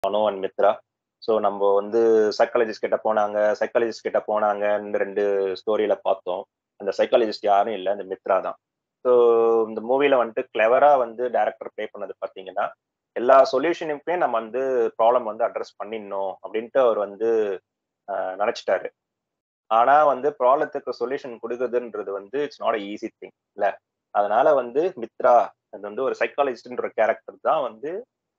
Mano and Mitra so நம்ம வந்து psychologist கிட்ட போனாங்க சைக்காலஜிஸ்ட் கிட்ட போனாங்கன்னு ரெண்டு ஸ்டோரியில பார்த்தோம் அந்த சைக்காலஜிஸ்ட் யாரும் இல்லை அந்த மித்ரா தான் ஸோ இந்த மூவில வந்துட்டு கிளவரா வந்து டேரக்டர் ப்ளே பண்ணது பார்த்தீங்கன்னா எல்லா சொல்யூஷனுக்குமே நம்ம வந்து ப்ராப்ளம் வந்து அட்ரஸ் பண்ணிடணும் அப்படின்ட்டு அவர் வந்து நினைச்சிட்டாரு ஆனா வந்து ப்ராப்ளத்துக்கு சொல்யூஷன் கொடுக்குறதுன்றது வந்து இட்ஸ் நாட் ஈஸி திங் இல்ல அதனால வந்து மித்ரா அது வந்து ஒரு சைக்காலஜிஸ்ட்ன்ற கேரக்டர் தான் வந்து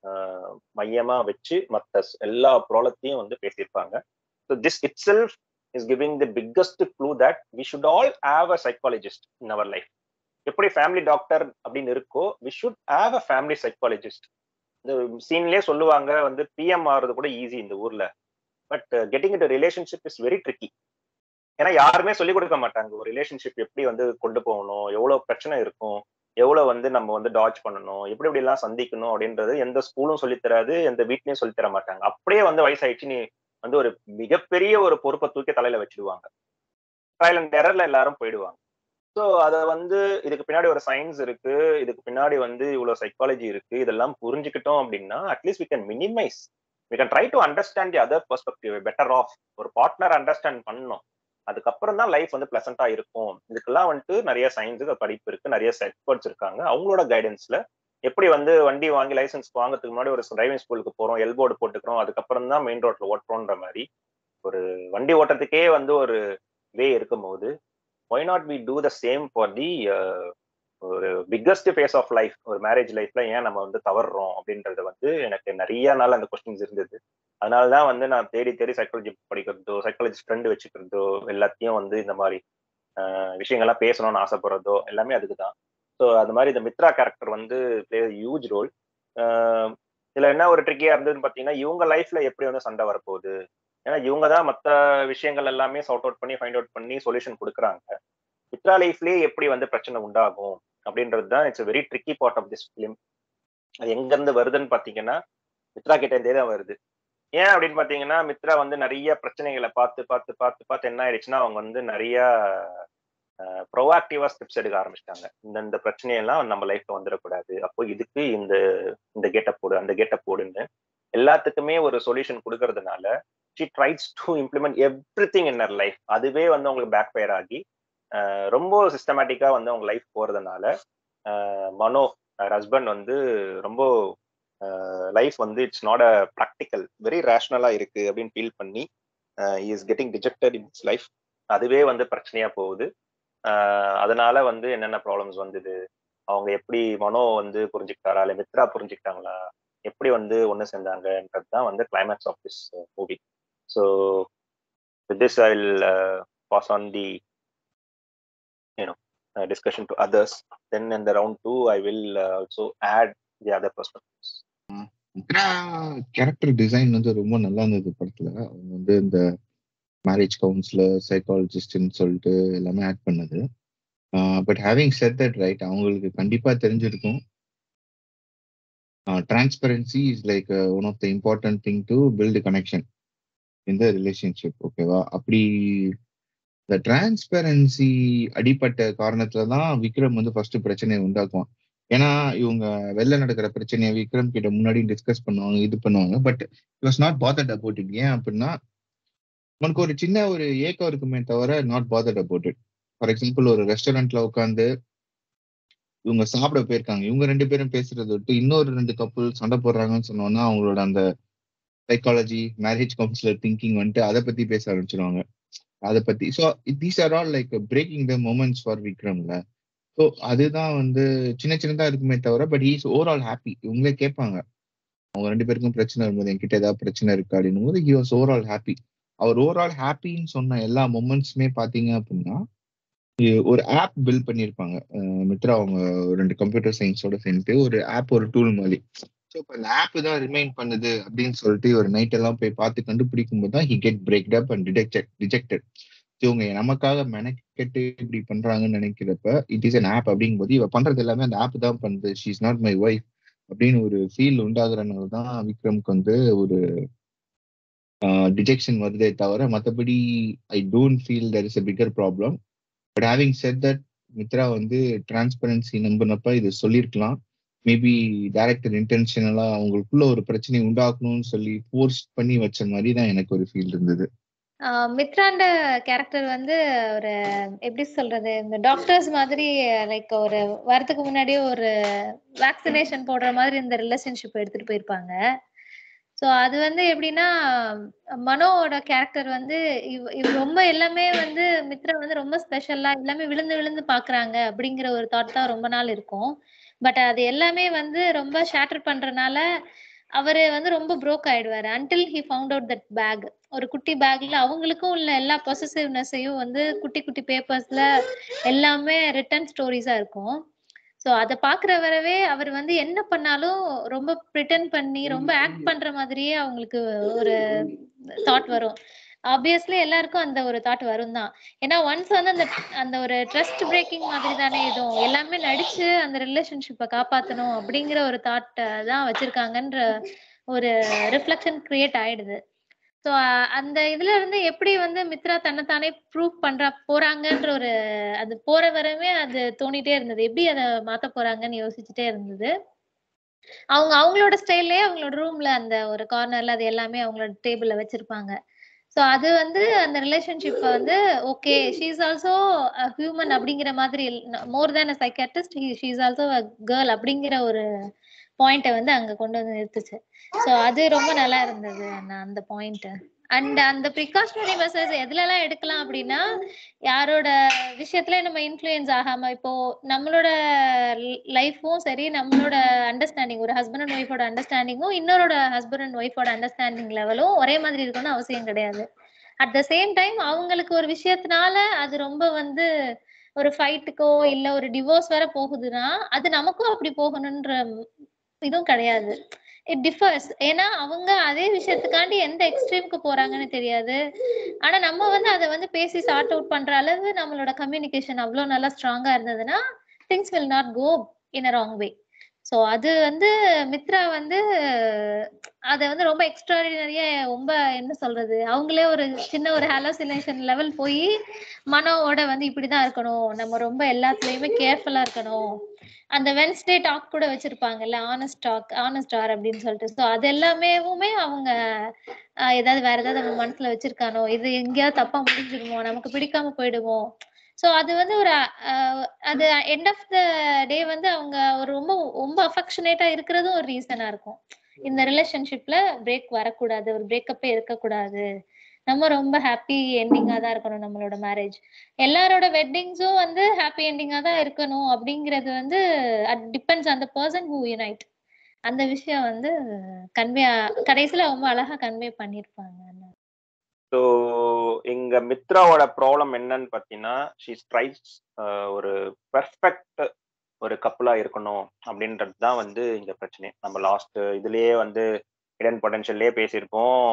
மையமா வச்சு மற்ற எல்லா ப்ராப்ளத்தையும் வந்து பேசியிருப்பாங்க so this itself is giving the biggest clue that we should all have a psychologist in our life எப்படி ஃபேமிலி டாக்டர் அப்படின்னு இருக்கோ we should have a family psychologist இந்த சீன்லயே சொல்லுவாங்க வந்து பிஎம் ஆறது கூட ஈஸி இந்த ஊர்ல but getting in relationship is very tricky ஏன்னா யாருமே சொல்லிக் கொடுக்க மாட்டாங்க ஒரு ரிலேஷன்ஷிப் எப்படி வந்து கொண்டு போகணும் எவ்வளவு பிரச்சனை இருக்கும் எவ்வளவு வந்து நம்ம வந்து டாச் பண்ணணும் எப்படி எப்படி எல்லாம் சந்திக்கணும் அப்படின்றது எந்த ஸ்கூலும் சொல்லித்தராது எந்த வீட்லயும் சொல்லித்தர மாட்டாங்க அப்படியே வந்து வயசாயிடுச்சு நீ வந்து ஒரு மிகப்பெரிய ஒரு பொறுப்பை தூக்கி தலையில வச்சிடுவாங்க ட்ரையல் அண்ட் எரர்ல எல்லாரும் போயிடுவாங்க ஸோ அதை வந்து இதுக்கு பின்னாடி ஒரு சயின்ஸ் இருக்கு இதுக்கு பின்னாடி வந்து இவ்வளவு சைக்காலஜி இருக்கு இதெல்லாம் புரிஞ்சுக்கிட்டோம் அப்படின்னா at least we can minimise we can try to understand the other perspective better off ஒரு பார்ட்னர் அண்டர்ஸ்டாண்ட் பண்ணணும் அதுக்கப்புறம் தான் லைஃப் வந்து பிளசண்டா இருக்கும் இதுக்கெல்லாம் வந்துட்டு நிறைய சயின்ஸ் படிப்பு இருக்கு நிறைய எக்ஸ்பர்ட்ஸ் இருக்காங்க அவங்களோட கைடன்ஸ்ல எப்படி வந்து வண்டி வாங்கி லைசன்ஸ் வாங்குறதுக்கு முன்னாடி ஒரு டிரைவிங் ஸ்கூலுக்கு போறோம் எல்போர்டு போட்டுக்கிறோம் அதுக்கப்புறம் தான் மெயின் ரோட்ல ஓட்டுறோன்ற மாதிரி ஒரு வண்டி ஓட்டுறதுக்கே வந்து ஒரு வே இருக்கும் போது why not we do the same for the ஒரு பிக்கஸ்ட் ஃபேஸ் ஆஃப் லைஃப் ஒரு மேரேஜ் லைஃப்ல ஏன் நம்ம வந்து தவறுறோம் அப்படின்றது வந்து எனக்கு நிறைய நாள் அந்த கொஸ்டின்ஸ் இருந்தது அதனால தான் வந்து நான் தேடி தேடி சைக்காலஜி படிக்கிறதோ சைக்காலஜி ஃப்ரெண்டு வச்சுக்கிறதோ எல்லாத்தையும் வந்து இந்த மாதிரி விஷயங்கள்லாம் பேசணும்னு ஆசைப்படுறதோ எல்லாமே அதுக்கு தான் ஸோ அது மாதிரி இந்த மித்ரா கேரக்டர் வந்து பிளே ஹியூஜ் ரோல் இதுல என்ன ஒரு ட்ரிக்கியா இருந்ததுன்னு பார்த்தீங்கன்னா இவங்க லைஃப்ல எப்படி வந்து சண்டை வரப்போகுது ஏன்னா இவங்க தான் மற்ற விஷயங்கள் எல்லாமே சார்ட் அவுட் பண்ணி ஃபைண்ட் அவுட் பண்ணி சொல்யூஷன் கொடுக்குறாங்க மித்ரா லைஃப்லயே எப்படி வந்து பிரச்சனை உண்டாகும் அப்படின்றது தான் it's very tricky part of this film அது எங்கேருந்து வருதுன்னு பார்த்தீங்கன்னா மித்ரா கிட்ட இருந்தே தான் வருது ஏன் அப்படின்னு பார்த்தீங்கன்னா மித்ரா வந்து நிறைய பிரச்சனைகளை பார்த்து பார்த்து பார்த்து பார்த்து என்ன ஆயிடுச்சுன்னா அவங்க வந்து நிறைய ப்ரொவாக்டிவா ஸ்டெப்ஸ் எடுக்க ஆரம்பிச்சிட்டாங்க இந்த இந்த பிரச்சனையெல்லாம் நம்ம லைஃப்ல வந்துடக்கூடாது அப்போ இதுக்கு இந்த இந்த கேட்டப் போடு அந்த கேட்டப் போடுன்னு எல்லாத்துக்குமே ஒரு சொல்யூஷன் கொடுக்கறதுனால she tries to implement everything in her life அதுவே வந்து அவங்களுக்கு பேக் ஃபயர் ஆகி ரொம்ப சிஸ்டமேட்டிக்கா வந்து அவங்க லைஃப் போறதுனால மனோ ஹஸ்பண்ட் வந்து ரொம்ப லைஃப் வந்து it's not a practical very ரேஷனலா இருக்கு அப்படின்னு ஃபீல் பண்ணி is getting dejected in its life அதுவே வந்து பிரச்சனையா போகுது அதனால வந்து என்னென்ன ப்ராப்ளம்ஸ் வந்தது அவங்க எப்படி மனோ வந்து புரிஞ்சுக்கிட்டாரா இல்லை மித்ரா புரிஞ்சுக்கிட்டாங்களா எப்படி வந்து ஒன்று சேர்ந்தாங்கன்றது தான் வந்து climax of this movie so this I will pass on the you know discussion to others then இந்த round two I will also add the other perspectives character design வந்து ரொம்ப நல்லா இருந்தது படத்துல அவங்க வந்து இந்த மேரேஜ் கவுன்சிலர் சைக்காலஜிஸ்ட்னு சொல்லிட்டு எல்லாமே ஆட் பண்ணது but having said that right அவங்களுக்கு கண்டிப்பா தெரிஞ்சிருக்கும் transparency is like one of the important thing to build connection இந்த ரிலேஷன்ஷிப் ஓகேவா அப்படி இந்த டிரான்ஸ்பரன்சி அடிப்பட்ட காரணத்துல தான் விக்ரம் வந்து ஃபர்ஸ்ட் பிரச்சனையை உண்டாக்குவான் ஏன்னா இவங்க வெளில நடக்கிற பிரச்சனையை விக்ரம் கிட்ட முன்னாடி டிஸ்கஸ் பண்ணுவாங்க இது பண்ணுவாங்க but it was not bothered about it ஏன் அப்படின்னா உனக்கு ஒரு சின்ன ஒரு ஏக்கம் இருக்குமே தவிர not bothered about it for example ஒரு ரெஸ்டாரண்ட்ல உட்காந்து இவங்க சாப்பிட போயிருக்காங்க இவங்க ரெண்டு பேரும் பேசுறத விட்டு இன்னொரு ரெண்டு கப்புள் சண்டை போடுறாங்கன்னு சொன்னோம்னா அவங்களோட அந்த சைக்காலஜி மேரேஜ் கவுன்சிலர் திங்கிங் வந்துட்டு அதை பத்தி பேச ஆரம்பிச்சிருவாங்க அதை பத்தி so these are all like breaking the moments for விக்ரம்ல ஸோ அதுதான் வந்து சின்ன சின்னதா இருக்குமே தவிர பட் ஹீஸ் ஓவரால் ஹாப்பி இவங்களே கேட்பாங்க அவங்க ரெண்டு பேருக்கும் பிரச்சனை இருக்கும்போது என்கிட்ட ஏதாவது பிரச்சனை இருக்கா அப்படின்னும் போது ஹி வாஸ் ஓவரால் ஹாப்பி அவர் ஓவரால் ஹாப்பின்னு சொன்ன எல்லா மூமெண்ட்ஸுமே பாத்தீங்க அப்படின்னா ஒரு ஆப் பில்ட் பண்ணியிருப்பாங்க மித்ரா அவங்க ரெண்டு கம்ப்யூட்டர் சயின்ஸோட சேர்ந்து ஒரு ஆப் ஒரு டூல் மாதிரி ஸோ இப்போ அந்த ஆப் தான் ரிமைன் பண்ணுது அப்படின்னு சொல்லிட்டு ஒரு நைட் எல்லாம் போய் பார்த்து கண்டுபிடிக்கும் போது தான் he get break up and detected rejected இவங்க நமக்காக மெனக்கெட்டு இப்படி பண்றாங்கன்னு நினைக்கிறப்ப இட் இஸ் அன் ஆப் அப்படிங்கும்போது இவ பண்றது எல்லாமே அந்த ஆப் தான் பண்ணுது she is not my wife அப்படின்னு ஒரு ஃபீல் உண்டாகிறனால தான் விக்ரம்க்கு வந்து ஒரு டிஜெக்ஷன் வருதே தவிர மற்றபடி I don't feel there is a bigger problem but having said that Mitra வந்து டிரான்ஸ்பரன்சி நம்பினப்ப இது சொல்லியிருக்கலாம் மேபி டைரக்டர் இன்டென்ஷனலா அவங்களுக்குள்ள ஒரு பிரச்சனை உண்டாக்கணும்னு சொல்லி ஃபோர்ஸ் பண்ணி வச்ச மாதிரி தான் எனக்கு ஒரு ஃபீல் இருந்தது ஆஹ் மித்ராண்ட கேரக்டர் வந்து ஒரு எப்படி சொல்றது இந்த டாக்டர்ஸ் மாதிரி லைக் ஒரு வரதுக்கு முன்னாடியே ஒரு வேக்சினேஷன் போடுற மாதிரி இந்த ரிலேஷன்ஷிப் எடுத்துட்டு போயிருப்பாங்க ஸோ அது வந்து எப்படின்னா மனோவோட கேரக்டர் வந்து இவ் இவ் ரொம்ப எல்லாமே வந்து மித்ரா வந்து ரொம்ப ஸ்பெஷலா எல்லாமே விழுந்து விழுந்து பாக்குறாங்க அப்படிங்கிற ஒரு தாட் தான் ரொம்ப நாள் இருக்கும் பட் அது எல்லாமே வந்து ரொம்ப ஷேட்டர் பண்றனால அவரு வந்து ரொம்ப ப்ரோக் ஆயிடுவாரு until he found out that bag ஒரு குட்டி பேக்ல அவங்களுக்கும் உள்ள எல்லா பொசசிவ்னஸையும் வந்து குட்டி குட்டி பேப்பர்ஸ்ல எல்லாமே ரிட்டன் ஸ்டோரிஸா இருக்கும் ஸோ அதை பாக்குற வரவே அவர் வந்து என்ன பண்ணாலும் ரொம்ப ப்ரிட்டன் பண்ணி ரொம்ப ஆக்ட் பண்ற மாதிரியே அவங்களுக்கு ஒரு தாட் வரும் ஆப்வியஸ்லி எல்லாருக்கும் அந்த ஒரு தாட் வரும் தான் ஏன்னா ஒன்ஸ் வந்து அந்த அந்த ஒரு ட்ரஸ்ட் பிரேக்கிங் மாதிரி தானே இதுவும் எல்லாமே நடிச்சு அந்த ரிலேஷன்ஷிப்பை காப்பாத்தணும் அப்படிங்கிற ஒரு தாட் தான் வச்சிருக்காங்கன்ற ஒரு ரிஃப்ளெக்ஷன் கிரியேட் ஆயிடுது ஸோ அந்த இதுல இருந்து எப்படி வந்து மித்ரா தன்னைத்தானே ப்ரூவ் பண்றா போறாங்கன்ற ஒரு அது போற வரவே அது தோணிட்டே இருந்தது எப்படி அதை மாத்த போறாங்கன்னு யோசிச்சுட்டே இருந்தது அவங்க அவங்களோட ஸ்டைல்லயே அவங்களோட ரூம்ல அந்த ஒரு கார்னர்ல அது எல்லாமே அவங்களோட டேபிள்ல வச்சிருப்பாங்க ஸோ அது வந்து அந்த ரிலேஷன்ஷிப்பை வந்து okay she is also human அப்படிங்கிற மாதிரி more than a psychiatrist she is also a girl அப்படிங்கிற ஒரு பாயிண்ட்டை வந்து அங்க கொண்டு வந்து நிறுத்துச்சு ஸோ அது ரொம்ப நல்லா இருந்தது அந்த பாயிண்ட் அண்ட் அந்த ப்ரிகாஷனரி மெசேஜ் எதுலலாம் எடுக்கலாம் அப்படின்னா யாரோட விஷயத்துல நம்ம இன்ஃப்ளூயன்ஸ் ஆகாம இப்போ நம்மளோட லைஃப்பும் சரி நம்மளோட அண்டர்ஸ்டாண்டிங் ஒரு ஹஸ்பண்ட் அண்ட் ஒய்ஃபோட அண்டர்ஸ்டாண்டிங்கும் இன்னொருட ஹஸ்பண்ட் அண்ட் ஒய்ஃபோட அண்டர்ஸ்டாண்டிங் லெவலும் ஒரே மாதிரி இருக்கணும்னு அவசியம் கிடையாது அட் த சேம் டைம் அவங்களுக்கு ஒரு விஷயத்தினால அது ரொம்ப வந்து ஒரு ஃபைட்டுக்கோ இல்ல ஒரு டிவோர்ஸ் வர போகுதுன்னா அது நமக்கும் அப்படி போகணுன்ற இதுவும் கிடையாது இட் டிஃபர்ஸ் ஏன்னா அவங்க அதே விஷயத்துக்காண்டி எந்த எக்ஸ்ட்ரீம்க்கு போறாங்கன்னு தெரியாது ஆனா நம்ம வந்து அதை வந்து பேசி சார்ட் அவுட் பண்ற அளவு நம்மளோட கம்யூனிகேஷன் அவ்வளவு நல்லா ஸ்ட்ராங்கா இருந்ததுன்னா things will not go in a wrong way so அது வந்து மித்ரா வந்து அதை வந்து ரொம்ப எக்ஸ்ட்ராடினரியா ரொம்ப என்ன சொல்றது அவங்களே ஒரு சின்ன ஒரு ஹாலோசினேஷன் லெவல் போய் மனோவோட வந்து இப்படிதான் இருக்கணும் நம்ம ரொம்ப எல்லாத்துலயுமே கேர்ஃபுல்லா இருக்கணும் அந்த வென்ஸ்டே டாக் கூட வச்சிருப்பாங்கல்ல ஆனஸ்ட் டாக் ஆனஸ்ட் ஆர் அப்படின்னு சொல்லிட்டு ஸோ அது எல்லாமேவுமே அவங்க ஏதாவது வேற ஏதாவது நம்ம மனசுல வச்சிருக்கானோ இது எங்கேயாவது தப்பா முடிஞ்சிருமோ நமக்கு பிடிக்காம போயிடுமோ ஸோ அது வந்து ஒரு அது எண்ட் ஆஃப் த டே வந்து அவங்க ஒரு ரொம்ப ரொம்ப அஃபெக்ஷனேட்டா இருக்கிறதும் ஒரு ரீசனா இருக்கும் இந்த ரிலேஷன்ஷிப்ல பிரேக் வரக்கூடாது ஒரு பிரேக்கப்பே இருக்கக்கூடாது நம்ம ரொம்ப ஹாப்பி எண்டிங்கா தான் இருக்கணும் நம்மளோட மேரேஜ் எல்லாரோட வெட்டிங்ஸும் வந்து ஹாப்பி எண்டிங்கா தான் இருக்கணும் அப்படிங்கிறது வந்து அட் டிபெண்ட்ஸ் அந்த பர்சன் ஹூ யுனைட் அந்த விஷயம் வந்து கன்வே கடைசியில ரொம்ப அழகா கன்வே பண்ணிருப்பாங்க ஸோ இங்க மித்ராவோட ப்ராப்ளம் என்னன்னு பார்த்தீங்கன்னா ஷீ ட்ரைஸ் ஒரு பெர்ஃபெக்ட் ஒரு கப்பலா இருக்கணும் அப்படின்றது தான் வந்து இங்க பிரச்சனை நம்ம லாஸ்ட் இதுலயே வந்து ஹிடன் பொட்டன்ஷியல்லே பேசியிருக்கோம்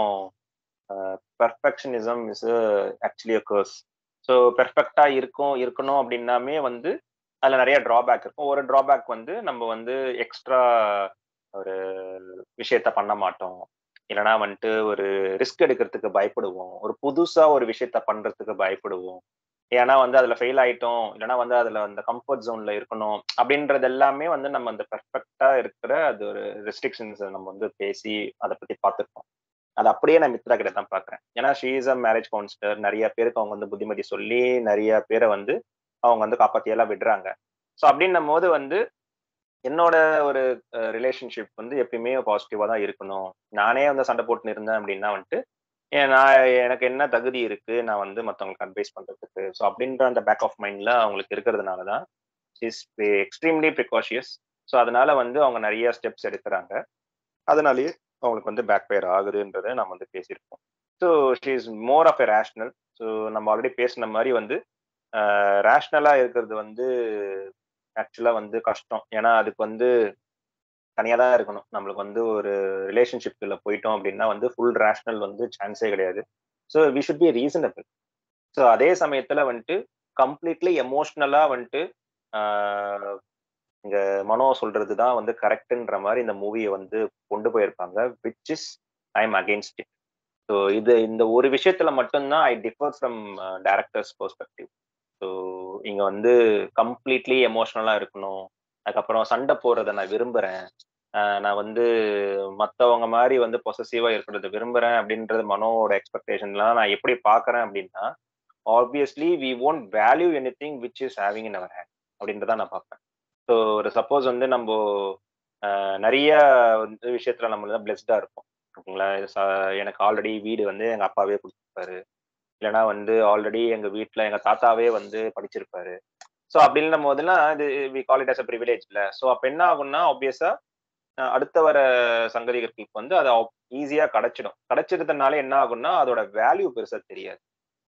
perfectionism is actually a curse so பெர்ஃபெக்டா இருக்கும் இருக்கணும் அப்படின்னாமே வந்து அதுல நிறைய டிராபேக் இருக்கும் ஒரு டிராபேக் வந்து நம்ம வந்து எக்ஸ்ட்ரா ஒரு விஷயத்த பண்ண மாட்டோம் இல்லைனா வந்துட்டு ஒரு ரிஸ்க் எடுக்கிறதுக்கு பயப்படுவோம் ஒரு புதுசா ஒரு விஷயத்த பண்றதுக்கு பயப்படுவோம் ஏன்னா வந்து அதுல ஃபெயில் ஆயிட்டோம் இல்லைனா வந்து அதுல அந்த கம்ஃபர்ட் ஜோன்ல இருக்கணும் அப்படின்றது எல்லாமே வந்து நம்ம அந்த பெர்ஃபெக்டா இருக்கிற அது ஒரு ரெஸ்ட்ரிக்ஷன்ஸ் நம்ம வந்து பேசி அதை பத்தி பார்த்துருக்கோம் அது அப்படியே நான் மித்ரா கிட்ட தான் பாக்குறேன் ஏன்னா she is a marriage counsellor நிறைய பேருக்கு அவங்க வந்து புத்திமதி சொல்லி நிறைய பேரை வந்து அவங்க வந்து காப்பாத்தியெல்லாம் விடுறாங்க ஸோ அப்படின்னும் போது வந்து என்னோட ஒரு ரிலேஷன்ஷிப் வந்து எப்பயுமே பாசிட்டிவா தான் இருக்கணும் நானே வந்து சண்டை போட்டுன்னு இருந்தேன் அப்படின்னா வந்துட்டு நான் எனக்கு என்ன தகுதி இருக்கு நான் வந்து மற்றவங்களுக்கு அட்வைஸ் பண்றதுக்கு ஸோ அப்படின்ற அந்த பேக் ஆஃப் மைண்ட்ல அவங்களுக்கு இருக்கிறதுனால தான் இஸ் எக்ஸ்ட்ரீம்லி ப்ரிகாஷியஸ் ஸோ அதனால வந்து அவங்க நிறைய ஸ்டெப்ஸ் எடுக்கிறாங்க அதனாலேயே அவங்களுக்கு வந்து பேக் ஃபயர் ஆகுதுன்றதை நம்ம வந்து பேசியிருக்கோம் so she is more of a rational so நம்ம ஆல்ரெடி பேசின மாதிரி வந்து ரேஷ்னலா இருக்கிறது வந்து ஆக்சுவலா வந்து கஷ்டம் ஏன்னா அதுக்கு வந்து தனியாக தான் இருக்கணும் நம்மளுக்கு வந்து ஒரு ரிலேஷன்ஷிப்ல போயிட்டோம் அப்படின்னா வந்து ஃபுல் ரேஷ்னல் வந்து சான்ஸே கிடையாது so we should be reasonable so அதே சமயத்துல வந்துட்டு கம்ப்ளீட்லி எமோஷ்னலா வந்துட்டு இங்க மனோ சொல்றது தான் வந்து கரெக்டுன்ற மாதிரி இந்த மூவியை வந்து கொண்டு போயிருப்பாங்க which is I am against it so இது இந்த ஒரு விஷயத்துல மட்டும்தான் I differ from director's perspective so இங்க வந்து கம்ப்ளீட்லி எமோஷ்னலா இருக்கணும் அதுக்கப்புறம் சண்டை போடுறதை நான் விரும்புறேன் ஆஹ் நான் வந்து மத்தவங்க மாதிரி வந்து பொசசிவா இருக்கிறத விரும்புறேன் அப்படின்றது மனோவோட எக்ஸ்பெக்டேஷன்லாம் நான் எப்படி பாக்குறேன் அப்படின்னா obviously we won't value anything which is having in our hand அப்படின்றத நான் பார்ப்பேன் ஸோ ஒரு சப்போஸ் வந்து நம்ம ஆஹ் நிறைய வந்து விஷயத்துல நம்ம தான் பிளெஸ்டா இருப்போம் ஓகேங்களா ச- எனக்கு ஆல்ரெடி வீடு வந்து எங்க அப்பாவே கொடுத்துருப்பாரு இல்லைன்னா வந்து ஆல்ரெடி எங்க வீட்ல எங்க தாத்தாவே வந்து படிச்சிருப்பாரு ஸோ அப்படின்னும் போதெல்லாம் இது we call it as a privilege இல்ல ஸோ அப்ப என்ன ஆகும்னா ஆப்வியஸா அடுத்த வர சங்கதிகளுக்கு வந்து அது ஈஸியா கிடைச்சிடும் கிடைச்சிருந்தனால என்ன ஆகும்னா அதோட வேல்யூ பெருசா தெரியாது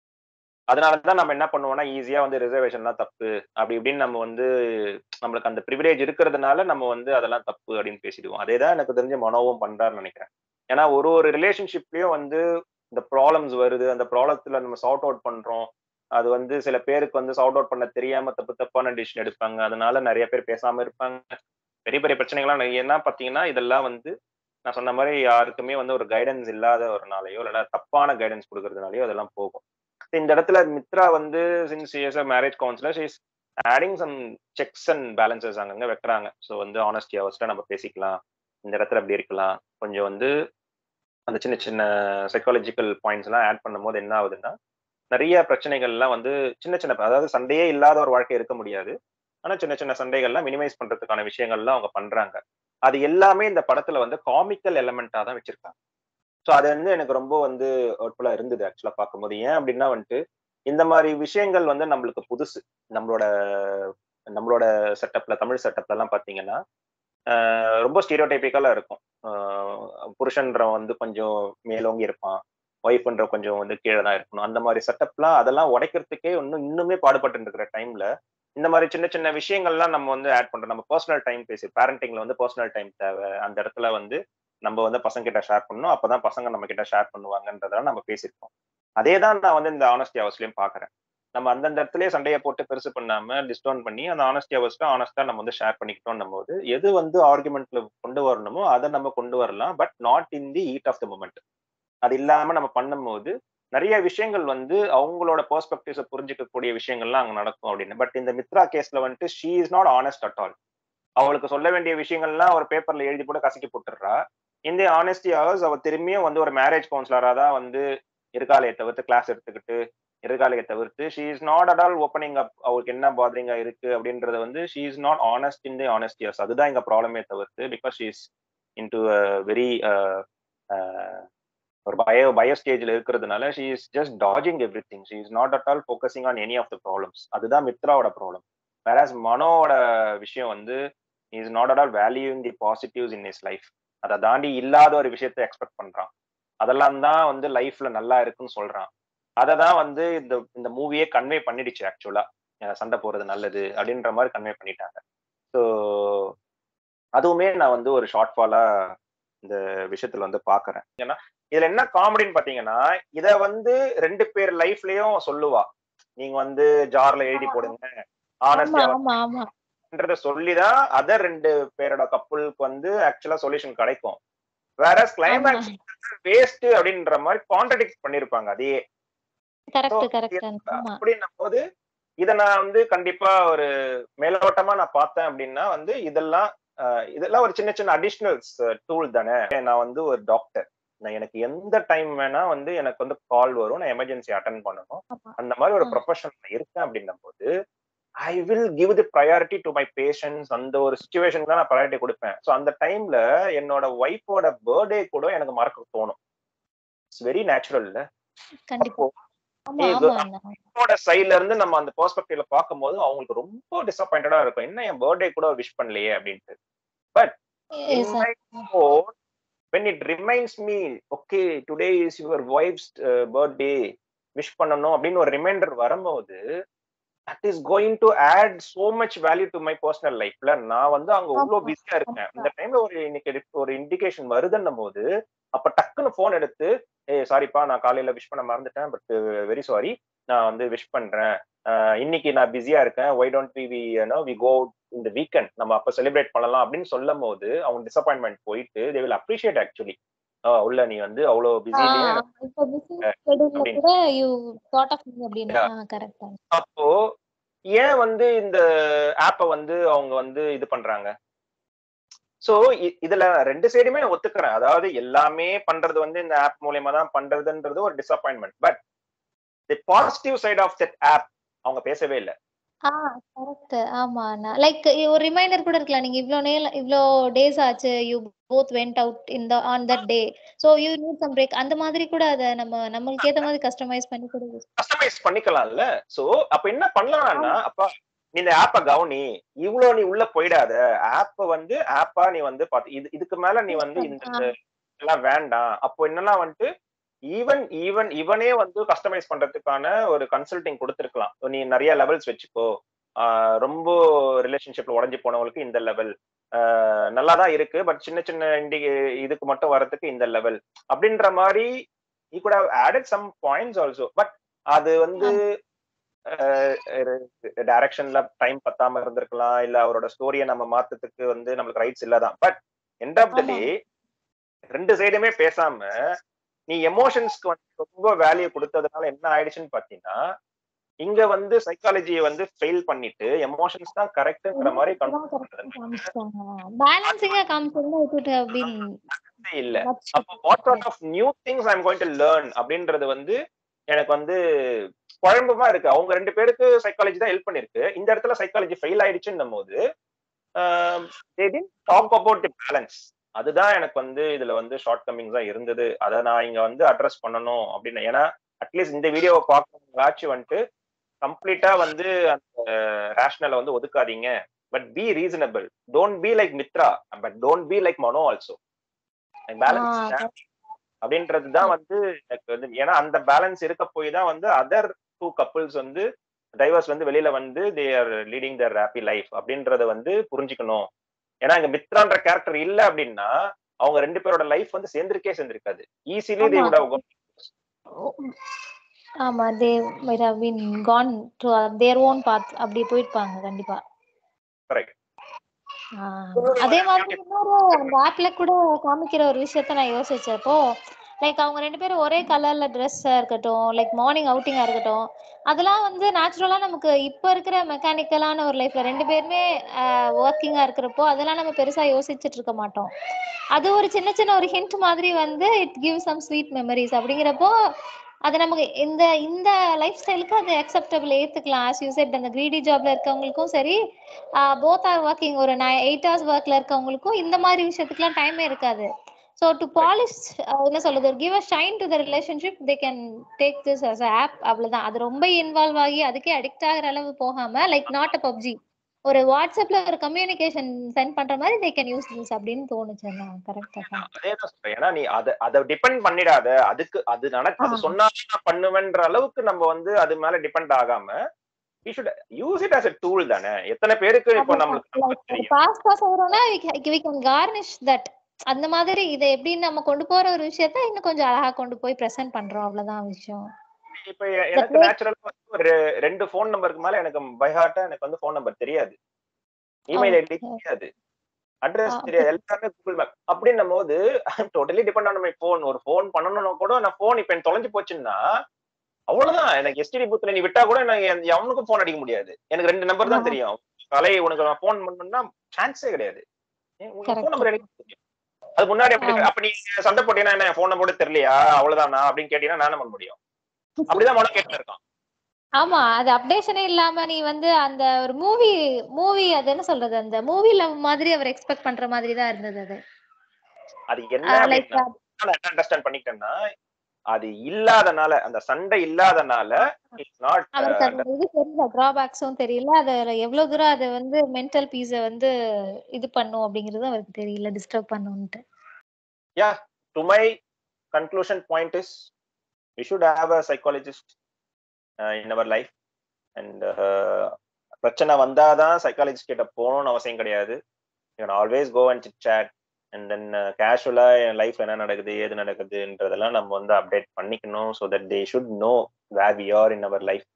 அதனாலதான் நம்ம என்ன பண்ணுவோம்னா ஈஸியா வந்து ரிசர்வேஷன்லாம் தப்பு அப்படி இப்படின்னு நம்ம வந்து நம்மளுக்கு அந்த ப்ரிவிலேஜ் இருக்கிறதுனால நம்ம வந்து அதெல்லாம் தப்பு அப்படின்னு பேசிடுவோம் அதே தான் எனக்கு தெரிஞ்ச மனோவும் பண்றாருன்னு நினைக்கிறேன் ஏன்னா ஒரு ஒரு ரிலேஷன்ஷிப்லயும் வந்து இந்த ப்ராப்ளம்ஸ் வருது அந்த ப்ராப்ளத்துல நம்ம சார்ட் அவுட் பண்றோம் அது வந்து சில பேருக்கு வந்து சார்ட் அவுட் பண்ண தெரியாம தப்பு தப்பான டிசிஷன் எடுப்பாங்க அதனால நிறைய பேர் பேசாம இருப்பாங்க பெரிய பெரிய பிரச்சனைகள்லாம் நிறைய என்ன பாத்தீங்கன்னா இதெல்லாம் வந்து நான் சொன்ன மாதிரி யாருக்குமே வந்து ஒரு கைடன்ஸ் இல்லாத ஒரு நாளையோ இல்லைன்னா தப்பான கைடன்ஸ் கொடுக்கறதுனாலயோ அதெல்லாம் போகும் இந்த இடத்துல மித்ரா வந்து since years marriage counsellor is adding some checks and balances அங்கங்க வைக்கிறாங்க ஸோ வந்து ஆனஸ்டி அவர்ஸ்ட நம்ம பேசிக்கலாம் இந்த இடத்துல அப்படி இருக்கலாம் கொஞ்சம் வந்து அந்த சின்ன சின்ன சைக்காலஜிக்கல் பாயிண்ட்ஸ் எல்லாம் ஆட் பண்ணும்போது என்ன ஆகுதுன்னா நிறைய பிரச்சனைகள்லாம் வந்து சின்ன சின்ன அதாவது சண்டையே இல்லாத ஒரு வாழ்க்கை இருக்க முடியாது ஆனா சின்ன சின்ன சண்டைகள்லாம் மினிமைஸ் பண்றதுக்கான விஷயங்கள்லாம் அவங்க பண்றாங்க அது எல்லாமே இந்த படத்துல வந்து காமிக்கல் எலமெண்டா தான் வச்சிருக்காங்க ஸோ அது வந்து எனக்கு ரொம்ப வந்து ஹர்ட்ஃபுல்லா இருந்தது ஆக்சுவலா பார்க்கும்போது ஏன் அப்படின்னா வந்துட்டு இந்த மாதிரி விஷயங்கள் வந்து நம்மளுக்கு புதுசு நம்மளோட நம்மளோட செட்டப்ல தமிழ் செட்டப்ல எல்லாம் பாத்தீங்கன்னா ஆஹ் ரொம்ப ஸ்டீரியோடைபிக்கலா இருக்கும் ஆஹ் புருஷன்ற வந்து கொஞ்சம் மேலோங்கி இருப்பான் ஒய்ஃப்ன்ற கொஞ்சம் வந்து கீழே தான் இருக்கணும் அந்த மாதிரி செட்டப்லாம் அதெல்லாம் உடைக்கிறதுக்கே இன்னும் இன்னுமே பாடுபட்டு இருக்கிற டைம்ல இந்த மாதிரி சின்ன சின்ன விஷயங்கள்லாம் நம்ம வந்து ஆட் பண்றோம் நம்ம பர்சனல் டைம் பேசி பேரண்டிங்ல வந்து பர்சனல் டைம் தேவை அந்த இடத்துல வந்து நம்ம வந்து பசங்க கிட்ட ஷேர் பண்ணணும் அப்பதான் பசங்க நம்ம கிட்ட ஷேர் பண்ணுவாங்கன்றதெல்லாம் நம்ம பேசியிருக்கோம் அதே தான் நான் வந்து இந்த ஆனஸ்டி ஹவர்ஸ்லயும் பாக்குறேன் நம்ம அந்தந்த இடத்துலயே சண்டையை போட்டு பெருசு பண்ணாம டிஸ்டவுன் பண்ணி அந்த ஆனஸ்டி ஹவர்ஸ்ல ஆனஸ்டா நம்ம வந்து ஷேர் பண்ணிக்கிட்டோம் போது எது வந்து ஆர்குமெண்ட்ல கொண்டு வரணுமோ அதை நம்ம கொண்டு வரலாம் but not in the heat of the moment அது இல்லாம நம்ம பண்ணும்போது நிறைய விஷயங்கள் வந்து அவங்களோட பெர்ஸ்பெக்டிவ்ஸை புரிஞ்சுக்கக்கூடிய விஷயங்கள்லாம் அங்க நடக்கும் அப்படின்னு பட் இந்த மித்ரா கேஸ்ல வந்துட்டு she is not honest at all அவளுக்கு சொல்ல வேண்டிய விஷயங்கள்லாம் ஒரு பேப்பர்ல எழுதி போட்டு கசக்கி போட்டுடுறா இந்த ஆனஸ்டி ஹவர்ஸ் அவ திரும்பியும் வந்து ஒரு மேரேஜ் கவுன்சிலரா தான் வந்து இருகாலையை தவிர்த்து கிளாஸ் எடுத்துக்கிட்டு இருகாலையை தவிர்த்து she is not at all opening up அவருக்கு என்ன பாதரிங்கா இருக்கு அப்படின்றத வந்து she is not honest in the honest years அதுதான் எங்க ப்ராப்ளமே தவிர்த்து because she is in to very ஒரு பயோ பயோ ஸ்டேஜ்ல இருக்கிறதுனால she is just dodging everything she is not at all focusing on any of the problems அதுதான் மித்ராவோட problem வேறாஸ் மனோவோட விஷயம் வந்து is not at all valuing the positives in his life அதை தாண்டி இல்லாத ஒரு விஷயத்த எக்ஸ்பெக்ட் பண்றான் அதெல்லாம் தான் வந்து லைஃப்ல நல்லா இருக்குன்னு சொல்றான் அதை தான் வந்து இந்த இந்த மூவியே கன்வே பண்ணிடுச்சு ஆக்சுவலா சண்டை போறது நல்லது அப்படின்ற மாதிரி கன்வே பண்ணிட்டாங்க ஸோ அதுவுமே நான் வந்து ஒரு ஷார்ட் ஃபாலா இந்த விஷயத்துல வந்து பாக்குறேன் ஏன்னா இதுல என்ன காமெடின்னு பாத்தீங்கன்னா இத வந்து ரெண்டு பேர் லைஃப்லயும் சொல்லுவா நீங்க வந்து ஜார்ல எழுதி போடுங்க ஆமா ஆமா ஆமா ஆனஸ்ட் சொல்லிதான் அதர் ரெண்டு பேரோட கப்புளுக்கு வந்து ஆக்சுவலா சொல்யூஷன் கிடைக்கும் வேற கிளைமேக்ஸ் வேஸ்ட் அப்படின்ற மாதிரி கான்ட்ரடிக்ட் பண்ணிருப்பாங்க அதையே கரெக்ட் கரெக்ட் ஆமா அப்படின்னும் போது இத நான் வந்து கண்டிப்பா ஒரு மேலோட்டமா நான் பார்த்தேன் அப்படின்னா வந்து இதெல்லாம் அஹ், இதெல்லாம் ஒரு சின்ன சின்ன அடிஷ்னல்ஸ் டூல் தானே நான் வந்து ஒரு டாக்டர் நான் எனக்கு எந்த டைம் வேணா வந்து எனக்கு வந்து கால் வரும் நான் எமர்ஜென்சி அட்டன் பண்ணணும் ஆமா. அந்த மாதிரி ஒரு ஆ. ப்ரொஃபஷன் இருக்கேன் அப்படின்னும் போது I will give the priority to my passions அந்த ஒரு சுச்சுவேஷன் தான் நான் ப்ரையாரிட்டி கொடுப்பேன் ஸோ அந்த டைம்ல என்னோட ஒய்ஃபோட பர்த்டே கூட எனக்கு மறக்க தோணும் இட்ஸ் வெரி நேச்சுரல் இல்ல கண்டிப்பா ஆமா இது- ஆமா அண்ணா. அவங்களோட சைட்ல இருந்து நம்ம அந்த பெர்ஸ்பெக்டிவ்ல பார்க்கும்போது அவங்களுக்கு ரொம்ப டிசப்பாயிண்டடா இருக்கும் என்ன என் பர்த்டே கூட விஷ் பண்ணலையே அப்படின்ட்டு Yes, in my own, when it reminds me okay today is your wife's uh, birthday wish பண்ணணும் அப்படின்னு ஒரு ரிமைண்டர் வரும்போது that is going to add so much value to my personal லைஃப்ல நான் வந்து அங்க அவ்வளவு ஆமா, பிஸியா இருக்கேன் ஆமா. இந்த டைம்ல ஒரு இன்னைக்கு ஒரு இண்டிகேஷன் வருதுன்னும் போது அப்ப டக்குன்னு போன் எடுத்து ஏ சாரிப்பா நான் காலையில விஷ் பண்ண மறந்துட்டேன் பட் வெரி சாரி நான் வந்து விஷ் பண்றேன் அஹ் இன்னைக்கு நான் பிஸியா இருக்கேன் why don't we we know we go இந்த வீக்கெண்ட் நம்ம அப்ப செலிப்ரேட் பண்ணலாம் அப்படின்னு சொல்லும் போது அவங்க டிசப்பாயின்மெண்ட் போயிட்டு தே வில் அப்ரிஷியேட் ஆக்சுவலி உள்ள நீ வந்து அவ்வளவு ஆ, பிஸிலேயே இப்ப பிஸி ஷெட்யூல்ல அப்படின்னு. கூட யூ தாட் ஆஃப் மீ அப்படின்னு Yeah. கரெக்ட் அப்போ ஏன் வந்து இந்த ஆப்பை வந்து அவங்க வந்து இது பண்றாங்க சோ இதுல ரெண்டு சைடுமே நான் ஒத்துக்கிறேன் அதாவது எல்லாமே பண்றது வந்து இந்த ஆப் மூலியமா தான் பண்றதுன்றது ஒரு disappointment but the positive side of that app அவங்க பேசவே இல்லை ஆ கரெக்ட் ஆமா லைக் ஒரு ரிமைண்டர் கூட இருக்கலாம் நீங்க இவ்ளோ நேர இவ்ளோ டேஸ் ஆச்சு you both went out in the on that day so you need some break அந்த மாதிரி கூட அத நம்ம நம்மளுக்கு ஏத்த மாதிரி கஸ்டமைஸ் பண்ணி கூட use கஸ்டமைஸ் பண்ணிக்கலாம்ல சோ அப்ப என்ன பண்ணலாம்னா அப்ப நீ இந்த ஆப்ப கவனி இவ்ளோ நீ உள்ள போயிடாத ஆப்ப வந்து ஆப்பா நீ வந்து பாத்து இது இதுக்கு மேல நீ வந்து இந்த இந்த எல்லாம் வேண்டாம் அப்போ என்னெல்லாம் வந்துட்டு ஈவன் ஈவன் இவனே வந்து கஸ்டமைஸ் பண்றதுக்கான ஒரு கன்சல்டிங் கொடுத்துருக்கலாம் நீ நிறைய லெவல்ஸ் வச்சுக்கோ ஆஹ் ரொம்ப ரிலேஷன்ஷிப்ல உடஞ்சி போனவங்களுக்கு இந்த லெவல் நல்லா தான் இருக்கு பட் சின்ன சின்ன இண்டி இதுக்கு மட்டும் வரதுக்கு இந்த லெவல் அப்படின்ற மாதிரி he good have added some points also but அது வந்து டைரக்ஷன்ல டைம் பத்தாம இருந்திருக்கலாம் இல்ல அவரோட ஸ்டோரியை நம்ம மாத்தத்துக்கு வந்து நம்மளுக்கு ரைட்ஸ் இல்லதான் பட் எண்ட் ஆஃப் த ஆமா. டே ரெண்டு சைடுமே பேசாம நீ எமோஷன்ஸ்க்கு வந்து ரொம்ப வேல்யூ கொடுத்ததுனால என்ன ஆயிடுச்சுன்னு பாத்தீங்கன்னா இங்க வந்து சைக்காலஜியை வந்து ஃபெயில் பண்ணிட்டு எமோஷன்ஸ் தான் கரெக்ட்ங்கிற மாதிரி பேலன்சிங்கா காமிச்சிருந்தா it would have been confuse இல்ல much அப்போ what sort of new things I'm going to learn அப்படின்றது வந்து எனக்கு வந்து குழம்புமா இருக்கு அவங்க ரெண்டு பேருக்கு சைக்காலஜி தான் ஹெல்ப் பண்ணிருக்கு இந்த இடத்துல சைக்காலஜி ஃபெயில் ஆயிடுச்சுன்னும் போது டாக் அபவுட் தி பேலன்ஸ் அதுதான் எனக்கு வந்து இதுல வந்து ஷார்ட் கம்மிங்ஸ் தான் இருந்தது அதை நான் இங்க வந்து அட்ரஸ் பண்ணணும் அப்படின்னு ஏன்னா அட்லீஸ்ட் இந்த வீடியோவை பார்க்கறவங்களாச்சும் வந்துட்டு கம்ப்ளீட்டா வந்து அந்த ரேஷனலை வந்து ஒதுக்காதீங்க but be reasonable don't be like Mitra but don't be like Mano also balance ஆ, அப்படின்றது தான் வந்து எனக்கு வந்து ஏன்னா அந்த பேலன்ஸ் இருக்க போய் தான் வந்து அதர் டூ கப்புள்ஸ் வந்து டைவர்ஸ் வந்து வெளியில வந்து they are leading their happy life அப்படின்றத வந்து புரிஞ்சுக்கணும் ஏன்னா இங்க மித்ரான்ற கேரக்டர் இல்ல அப்படின்னா அவங்க ரெண்டு பேரோட லைஃப் வந்து சேர்ந்திருக்கே சேர்ந்திருக்காது ஈஸிலி தே ஆமா. would ஆமா தே might have been gone to their own path அப்படி போயிருப்பாங்க கண்டிப்பா கரெக்ட் ஆ, அதே மாதிரி இன்னொரு அந்த ஆப்ல கூட காமிக்கிற ஒரு விஷயத்த நான் யோசிச்சப்போ லைக் அவங்க ரெண்டு பேரும் ஒரே கலர்ல ட்ரெஸ்ஸா இருக்கட்டும் லைக் மார்னிங் அவுட்டிங்கா இருக்கட்டும் அதெல்லாம் வந்து நேச்சுரலா நமக்கு இப்ப இருக்கிற மெக்கானிக்கலான ஒரு லைஃப்ல ரெண்டு பேருமே ஒர்க்கிங்கா இருக்கிறப்போ அதெல்லாம் நம்ம பெருசா யோசிச்சுட்டு இருக்க மாட்டோம் அது ஒரு சின்ன சின்ன ஒரு ஹிண்ட் மாதிரி வந்து it give some sweet memories அப்படிங்கிறப்போ அது நமக்கு இந்த இந்த லைஃப் ஸ்டைலுக்கு அது அக்செப்டபிள் ஏத்துக்கலாம் ஆஸ் யூ செட் அந்த கிரீடி ஜாப்ல இருக்கவங்களுக்கும் சரி போத் ஆர் ஒர்க்கிங் ஒரு எயிட் ஹவர்ஸ் ஒர்க்ல இருக்கவங்களுக்கும் இந்த மாதிரி விஷயத்துக்குலாம் டைமே இருக்காது ஸோ டு பாலிஷ் என்ன சொல்றது give a shine to the relationship they can take this as up அவ்வளவுதான் அது ரொம்ப இன்வால்வ் ஆகி அதுக்கே அடிக்ட் ஆகிற அளவு போகாம லைக் நாட் அ பப்ஜி ஒரு வாட்ஸ்அப்ல ஒரு கம்யூனிகேஷன் சென்ட் பண்ற மாதிரி தே கேன் யூஸ் திஸ் அப்படின்னு தோணுச்சு நான் கரெக்டா அதே தான் சொல்றேன் ஏன்னா நீ அதை அதை டிபெண்ட் பண்ணிடாத அதுக்கு அது நடக்க அது ஆ. சொன்னாலும் நான் பண்ணுவேன்ற அளவுக்கு நம்ம வந்து அது மேல டிபெண்ட் ஆகாம we should use it as a tool தானே எத்தனை பேருக்கு இப்போ நம்மளுக்கு நமக்கு தெரியும் பாஸ்தா செய்யறோம்னா வி கேன் கார்னிஷ் தட் அந்த மாதிரி இதை எப்படி நம்ம கொண்டு போற ஒரு விஷயத்த இன்னும் கொஞ்சம் அழகா கொண்டு போய் பிரசன்ட் பண்றோம் அவ்வளவுதான் விஷயம் இப்ப எ- எனக்கு way- நேச்சுரலா ஒரு ரெ- ரெண்டு ஃபோன் நம்பருக்கு மேல எனக்கு பைஹார்ட்டா எனக்கு வந்து ஃபோன் நம்பர் தெரியாது இமெயில் ஐடி Okay. தெரியாது அட்ரஸ் Ah, தெரியாது எல்லாமே கூகுள் மேப் அப்படின்னும் போது totally depend on my phone ஒரு ஃபோன் பண்ணணும்னா கூட நான் ஃபோன் இப்ப எனக்கு தொலைஞ்சு போச்சுன்னா அவ்வளவுதான் எனக்கு எஸ்டிடி பூத்துல நீ விட்டா கூட நான் எந்த- எவனுக்கும் ஃபோன் அடிக்க முடியாது எனக்கு ரெண்டு நம்பர் தான் ஆமா. தெரியும் கலை உனக்கு நான் ஃபோன் பண்ணணும்னா சான்ஸே கிடையாது ஃபோன் Correct. நம்பர் எனக்கு தெரியும் அது முன்னாடி அப்படி ஆமா. அப்ப நீ சண்டை போட்டீங்கன்னா என்ன ஃபோன் நம்பர் தெரியலையா அவ்வளவுதானா அப்படின்னு கேட்டீங்கன்னா நான் என்ன பண்ண முடியும் அப்படிதான் மனம் கேட்டு இருக்கான் ஆமா அது அப்டேஷனே இல்லாம நீ வந்து அந்த ஒரு மூவி மூவி அது என்ன சொல்றது அந்த மூவி லவ் மாதிரி அவர் எக்ஸ்பெக்ட் பண்ற மாதிரி தான் இருந்தது அது அது என்ன லைக் அப்படின்னா நான் என்ன அண்டர்ஸ்டாண்ட் பண்ணிக்கிட்டேன்னா அது இல்லாதனால அந்த சண்டை இல்லாதனால இட்ஸ் நாட் அவருக்கு அந்த இது தெரியல டிராபேக்ஸும் தெரியல அது எவ்வளவு தூரம் அது வந்து மென்டல் பீஸ வந்து இது பண்ணும் அப்படிங்கிறது அவருக்கு தெரியல டிஸ்டர்ப் பண்ணுன்ட்டு yeah to my conclusion point is we should have a psychologist in our life and பிரச்சனை வந்தாதான் சைக்காலஜிஸ்ட் கிட்ட போகணும்னு அவசியம் கிடையாது you always go and sit chat and then கேஷுவலா என் லைஃப்ல என்ன நடக்குது ஏது நடக்குதுன்றதெல்லாம் நம்ம வந்து அப்டேட் பண்ணிக்கணும் so that they should know where we are in our life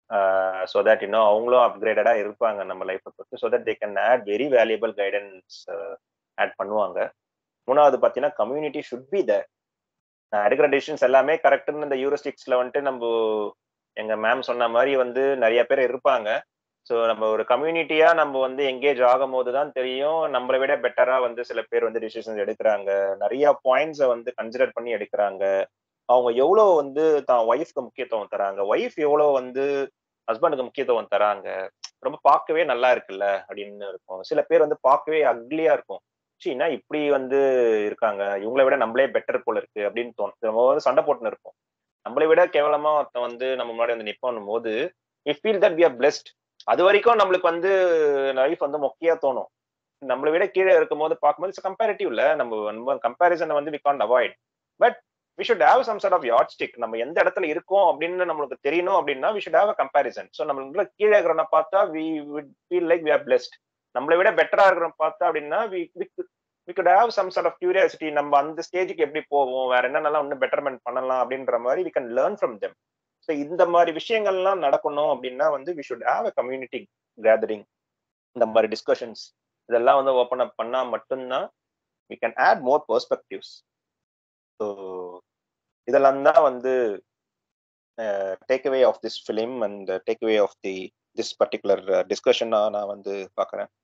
so that இன்னும் அவங்களும் அப்கிரேடடா இருப்பாங்க நம்ம லைஃப்பை பொறுத்து so that they can add very valuable guidance add பண்ணுவாங்க மூணாவது பார்த்தீங்கன்னா கம்யூனிட்டி ஷுட் பி த நான் எடுக்கிற டிசிஷன்ஸ் எல்லாமே கரெக்டுன்னு இந்த யூரிஸ்டிக்ஸ்ல வந்துட்டு நம்ம எங்க மேம் சொன்ன மாதிரி வந்து நிறைய பேர் இருப்பாங்க ஸோ நம்ம ஒரு கம்யூனிட்டியா நம்ம வந்து எங்கேஜ் ஆகும் போது தான் தெரியும் நம்மளை விட பெட்டரா வந்து சில பேர் வந்து டிசிஷன்ஸ் எடுக்கிறாங்க நிறைய பாயிண்ட்ஸை வந்து கன்சிடர் பண்ணி எடுக்கிறாங்க அவங்க எவ்வளோ வந்து தான் ஒய்ஃப்க்கு முக்கியத்துவம் தராங்க ஒய்ஃப் எவ்வளோ வந்து ஹஸ்பண்டுக்கு முக்கியத்துவம் தராங்க ரொம்ப பார்க்கவே நல்லா இருக்குல்ல அப்படின்னு இருக்கும் சில பேர் வந்து பார்க்கவே அக்லியா இருக்கும் சீனா இப்படி வந்து இருக்காங்க இவங்களை விட நம்மளே பெட்டர் போல இருக்கு அப்படின்னு தோணும் நம்ம வந்து சண்டை போட்டுன்னு இருப்போம் நம்மளை விட கேவலமா ஒருத்தன் வந்து நம்ம முன்னாடி வந்து நிப்பானும் போது we feel that we are blessed அது வரைக்கும் நம்மளுக்கு வந்து லைஃப் வந்து மொக்கையா தோணும் நம்மளை விட கீழே இருக்கும் போது பார்க்கும்போது கம்பேரிட்டிவ்ல நம்ம நம்ம கம்பேரிசனை வந்து we can avoid but we should have some sort of yardstick நம்ம எந்த இடத்துல இருக்கோம் அப்படின்னு நம்மளுக்கு தெரியணும் அப்படின்னா we should have a comparison so நம்மளுக்கு கீழே இருக்கிறவன பார்த்தா we we'd feel like we are blessed நம்மளை விட பெட்டரா இருக்கிறவன் பார்த்தா அப்படின்னா we we could have some sort of curiosity நம்ம அந்த ஸ்டேஜுக்கு எப்படி போவோம் வேற என்னென்னலாம் இன்னும் பெட்டர்மெண்ட் பண்ணலாம் அப்படின்ற மாதிரி we can learn from them so இந்த மாதிரி விஷயங்கள்லாம் நடக்கணும் அப்படின்னா வந்து we should have a community gathering இந்த மாதிரி டிஸ்கஷன்ஸ் இதெல்லாம் வந்து ஓப்பன் அப் பண்ணா மட்டும்தான் we can add more perspectives so இதெல்லாம் தான் வந்து take away of this film and take away of the this particular டிஸ்கஷனாக நான் வந்து பார்க்குறேன்